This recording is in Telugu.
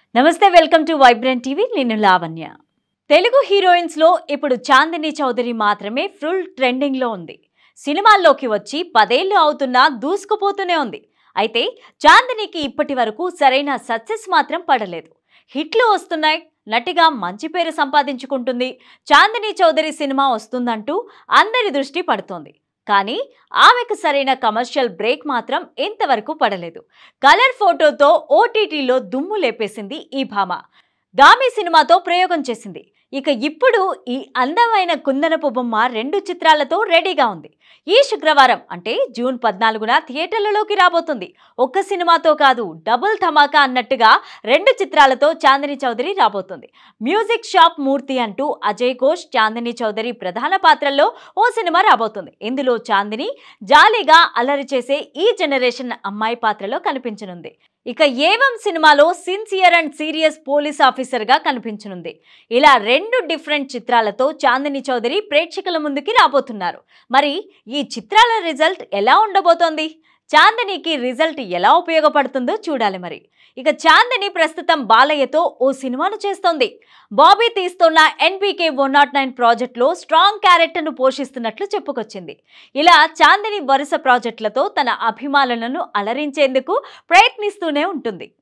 నమస్తే వెల్కమ్ టు వైబ్రెంట్ టీవీ నేను లావణ్య తెలుగు హీరోయిన్స్ లో ఇప్పుడు చాందిని చౌదరి మాత్రమే ఫుల్ ట్రెండింగ్ లో ఉంది సినిమాల్లోకి వచ్చి పదేళ్లు అవుతున్నా దూసుకుపోతూనే ఉంది అయితే చాందినికి ఇప్పటి వరకు సరైన సక్సెస్ మాత్రం పడలేదు హిట్లు వస్తున్నాయి నటిగా మంచి పేరు సంపాదించుకుంటుంది చాందిని చౌదరి సినిమా వస్తుందంటూ అందరి దృష్టి పడుతోంది కానీ ఆమెకు సరైన కమర్షియల్ బ్రేక్ మాత్రం ఇంతవరకు పడలేదు కలర్ ఫోటోతో ఓటీటీలో దుమ్ము లేపేసింది ఈ భామ దామి సినిమాతో ప్రయోగం చేసింది ఇక ఇప్పుడు ఈ అందమైన కుందనపు బొమ్మ రెండు చిత్రాలతో రెడీగా ఉంది ఈ శుక్రవారం అంటే జూన్ పద్నాలుగున థియేటర్లలోకి రాబోతుంది ఒక్క సినిమాతో కాదు డబుల్ ధమాకా అన్నట్టుగా రెండు చిత్రాలతో చాందిని చౌదరి రాబోతుంది మ్యూజిక్ షాప్ మూర్తి అంటూ అజయ్ ఘోష్ చాందిని చౌదరి ప్రధాన పాత్రల్లో ఓ సినిమా రాబోతుంది ఇందులో చాందిని జాలీగా అల్లరి చేసే ఈ జనరేషన్ అమ్మాయి పాత్రలో కనిపించనుంది ఇక ఏవం సినిమాలో సిన్సియర్ అండ్ సీరియస్ పోలీస్ ఆఫీసర్గా కనిపించనుంది ఇలా రెండు డిఫరెంట్ చిత్రాలతో చాందిని చౌదరి ప్రేక్షకుల ముందుకి రాబోతున్నారు మరి ఈ చిత్రాల రిజల్ట్ ఎలా ఉండబోతోంది చాందినికి రిజల్ట్ ఎలా ఉపయోగపడుతుందో చూడాలి మరి ఇక చాందిని ప్రస్తుతం బాలయ్యతో ఓ సినిమాను చేస్తోంది బాబీ తీస్తున్న ఎన్బీకే వన్ నాట్ నైన్ ప్రాజెక్ట్లో స్ట్రాంగ్ క్యారెక్టర్ను పోషిస్తున్నట్లు చెప్పుకొచ్చింది ఇలా చాందిని వరుస ప్రాజెక్టులతో తన అభిమానులను అలరించేందుకు ప్రయత్నిస్తూనే ఉంటుంది